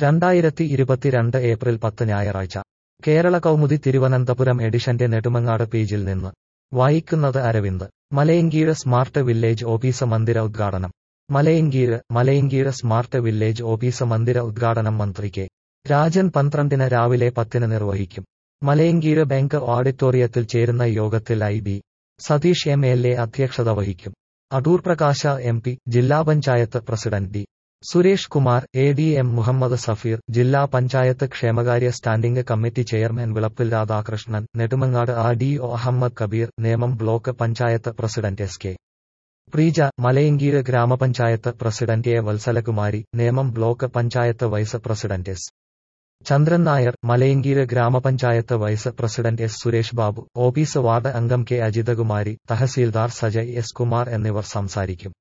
രണ്ടായിരത്തി ഇരുപത്തിരണ്ട് ഏപ്രിൽ പത്ത് ഞായറാഴ്ച കേരള കൗമുദി തിരുവനന്തപുരം എഡിഷന്റെ നെടുമങ്ങാട് പേജിൽ നിന്ന് വായിക്കുന്നത് Aravind Malayinkeezhu smart village office മന്ദിര ഉദ്ഘാടനം Malayinkeezhu Malayinkeezhu smart village office മന്ദിര ഉദ്ഘാടനം മന്ത്രി കെ രാജൻ പന്ത്രണ്ടിന് രാവിലെ പത്തിന് നിർവഹിക്കും മലയങ്കീഴ് ബാങ്ക് ഓഡിറ്റോറിയത്തിൽ ചേരുന്ന യോഗത്തിൽ I B Satheesh M L A അധ്യക്ഷത വഹിക്കും അടൂർ പ്രകാശ എം പി ജില്ലാ panchayat president D Suresh Kumar A D M Muhammad Safeer ജില്ലാ പഞ്ചായത്ത് ക്ഷേമകാര്യ standing committee chairman Vilappil Radhakrishnan Nedumangad R D O Ahammed Kabeer Nemom block panchayat president S K Preeja Malayinkeezhu ഗ്രാമപഞ്ചായത്ത് president A Vatsalakumari Nemom block panchayat vice president S Chandran Nair Malayinkeezhu ഗ്രാമപഞ്ചായത്ത് vice president S Suresh Babu office ward അംഗം K Ajithakumari tahsildar Sajay S Kumar എന്നിവർ സംസാരിക്കും